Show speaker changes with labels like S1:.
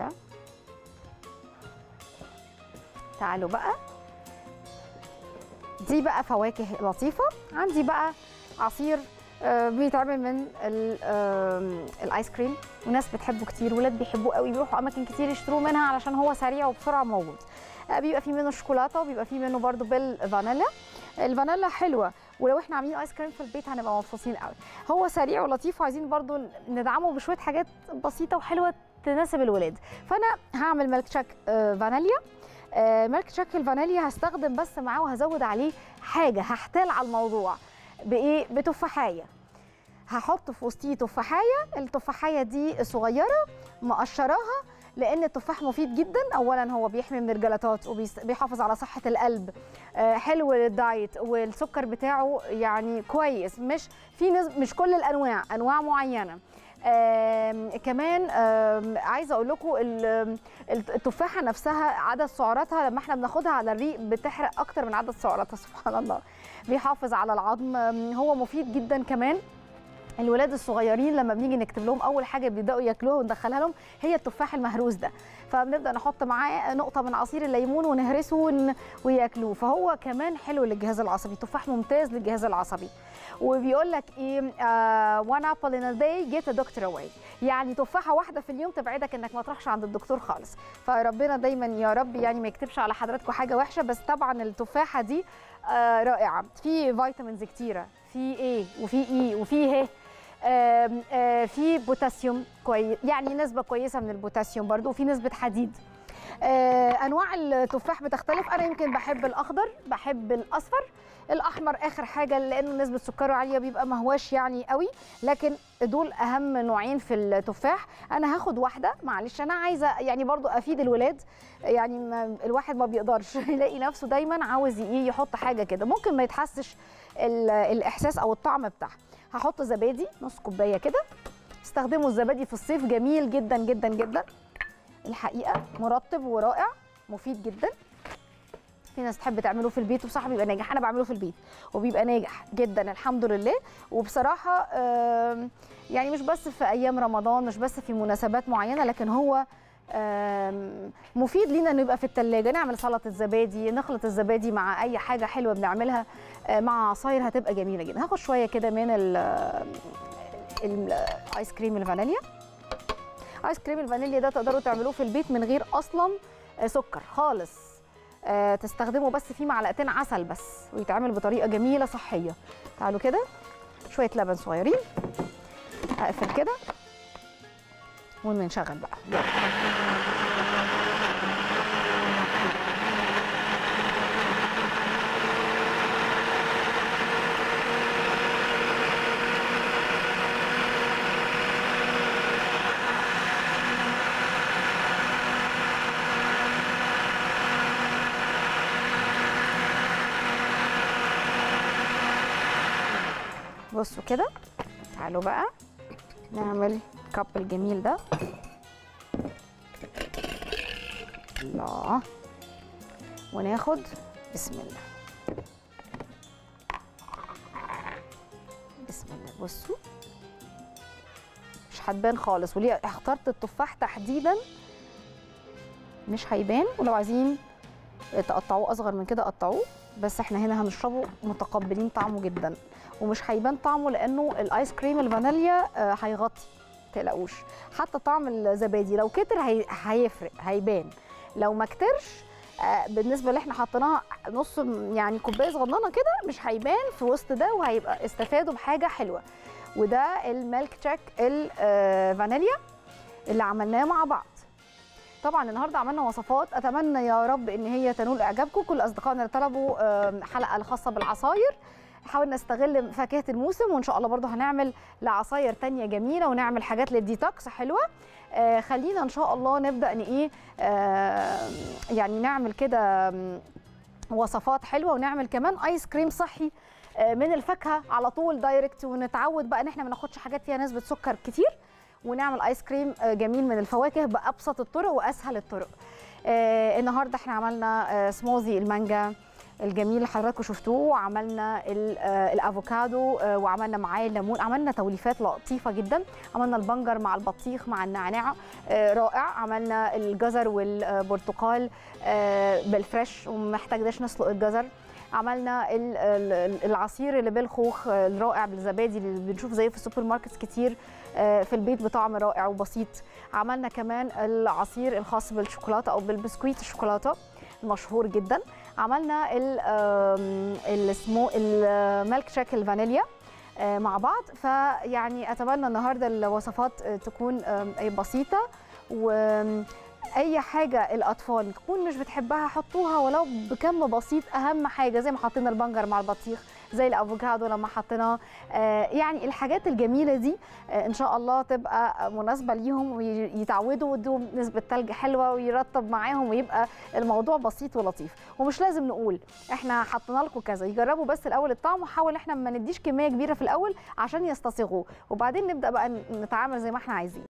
S1: كده تعالوا بقى دي بقى فواكه لطيفه عندي بقى عصير آه، بيتعمل من ال- آم، الايس كريم وناس بتحبه كتير ولاد بيحبوه قوي بيروحوا اماكن كتير يشتروه منها علشان هو سريع وبسرعه موجود آه، بيبقى فيه منه شوكولاته وبيبقى فيه منه برده بالفانيلا الفانيلا حلوه ولو احنا عاملين ايس كريم في البيت هنبقى مبسوطين قوي هو سريع ولطيف وعايزين برده ندعمه بشويه حاجات بسيطه وحلوه تناسب الولاد فانا هعمل ميلك شيك آه، فانيليا آه، ميلك شيك الفانيليا هستخدم بس معاه وهزود عليه حاجه هحتال على الموضوع بايه بتفاحيه هحط في وسطيه تفاحيه التفاحيه دي صغيره مقشراها لان التفاح مفيد جدا اولا هو بيحمي من الجلطات وبيحافظ على صحه القلب آه، حلو للدايت والسكر بتاعه يعني كويس مش في نسب مش كل الانواع انواع معينه آم، كمان آم، عايزه اقول لكم ال- التفاحه نفسها عدد سعراتها لما احنا بناخدها على الريق بتحرق اكتر من عدد سعراتها سبحان الله بيحافظ على العظم آم، هو مفيد جدا كمان الولاد الصغيرين لما بنيجي نكتب لهم اول حاجه بيبداوا ياكلوها وندخلها لهم هي التفاح المهروس ده فبنبدا نحط معاه نقطه من عصير الليمون ونهرسه ون- وياكلوه فهو كمان حلو للجهاز العصبي تفاح ممتاز للجهاز العصبي وبيقول لك ايه وان ابل ان داي جيت ا دكتور اواي يعني تفاحه واحده في اليوم تبعدك انك ما تروحش عند الدكتور خالص فربنا دايما يا رب يعني ما يكتبش على حضراتكم حاجه وحشه بس طبعا التفاحه دي آه، رائعه في فيتامينز كتيره في ايه وفي اي وفي ه آم، آه، في بوتاسيوم كويس يعني نسبه كويسه من البوتاسيوم برضو وفي نسبه حديد آه، انواع التفاح بتختلف انا يمكن بحب الاخضر بحب الاصفر الاحمر اخر حاجه لانه نسبه سكره عاليه بيبقى مهواش يعني قوي لكن دول اهم نوعين في التفاح انا هاخد واحده معلش انا عايزه يعني برضو افيد الولاد يعني ما الواحد ما بيقدرش يلاقي نفسه دايما عاوز ايه يحط حاجه كده ممكن ما يتحسش ال- الاحساس او الطعم بتاعها هحط زبادي نص كوبايه كده استخدموا الزبادي في الصيف جميل جدا جدا جدا الحقيقه مرطب ورائع مفيد جدا في ناس تحب تعمله في البيت وبصراحه بيبقى ناجح انا بعمله في البيت وبيبقى ناجح جدا الحمد لله وبصراحه آم، يعني مش بس في ايام رمضان مش بس في مناسبات معينه لكن هو آم، مفيد لينا انه يبقى في التلاجة نعمل سلطه زبادي نخلط الزبادي مع اي حاجه حلوه بنعملها آه، مع عصاير هتبقى جميله جدا هاخد شويه كده من ال- الايس كريم الفانيليا ايس كريم الفانيليا ده تقدروا تعملوه في البيت من غير اصلا آه، سكر خالص آه، تستخدموا بس فيه معلقتين عسل بس ويتعمل بطريقه جميله صحيه تعالوا كده شويه لبن صغيرين اقفل كده ونشغل بقى يلا. بصوا كده تعالوا بقى نعمل كاب الجميل ده الله وناخد بسم الله بسم الله بصوا مش هتبان خالص وليه اخترت التفاح تحديدا مش هيبان ولو عايزين تقطعوه اصغر من كده قطعوه بس احنا هنا هنشربه متقبلين طعمه جدا ومش هيبان طعمه لانه الايس كريم الفانيليا آه، هيغطي تقلقوش حتى طعم الزبادي لو كتر هي... هيفرق هيبان لو ما كترش آه، بالنسبه اللي احنا حطيناها نص م- يعني كوبايه صغننه كده مش هيبان في وسط ده وهيبقى استفادوا بحاجه حلوه وده الميلك تشيك الفانيليا اللي عملناه مع بعض طبعا النهارده عملنا وصفات اتمنى يا رب ان هي تنول اعجابكم كل اصدقائنا اللي طلبوا آم، حلقه الخاصه بالعصاير حاولنا نستغل فاكهه الموسم وان شاء الله برضو هنعمل لعصاير تانية جميله ونعمل حاجات للديتوكس حلوه آه خلينا ان شاء الله نبدا ان ايه آه يعني نعمل كده آم، وصفات حلوه ونعمل كمان ايس كريم صحي آه، من الفاكهه على طول دايركت ونتعود بقى ان احنا ما ناخدش حاجات فيها نسبه سكر كتير ونعمل ايس كريم آه، جميل من الفواكه بابسط الطرق واسهل الطرق آه، النهارده احنا عملنا آه، سموزي المانجا الجميل اللي حضراتكم شفتوه وعملنا ال- آه، الافوكادو آه، وعملنا معاه الليمون عملنا توليفات لطيفه جدا عملنا البنجر مع البطيخ مع النعناع آه، رائع عملنا الجزر والبرتقال آه، بالفريش ومحتاجناش نسلق الجزر عملنا ال- ال- العصير اللي بالخوخ آه، الرائع بالزبادي اللي بنشوف زيه في السوبر ماركتس كتير آه، في البيت بطعم رائع وبسيط عملنا كمان العصير الخاص بالشوكولاته او بالبسكويت الشوكولاته المشهور جدا عملنا ال آم، اللي اسمه الميلك شيك الفانيليا آه، مع بعض فيعني اتمنى النهارده الوصفات آه، تكون آم، بسيطه واي حاجه الاطفال تكون مش بتحبها حطوها ولو بكم بسيط اهم حاجه زي ما حطينا البنجر مع البطيخ زي الافوكادو لما حطيناه آه، يعني الحاجات الجميله دي آه، ان شاء الله تبقى مناسبه ليهم ويتعودوا ويدوهم نسبه تلج حلوه ويرطب معاهم ويبقى الموضوع بسيط ولطيف ومش لازم نقول احنا حطينا لكم كذا يجربوا بس الاول الطعم وحاول احنا ما نديش كميه كبيره في الاول عشان يستصيغوه وبعدين نبدا بقى نتعامل زي ما احنا عايزين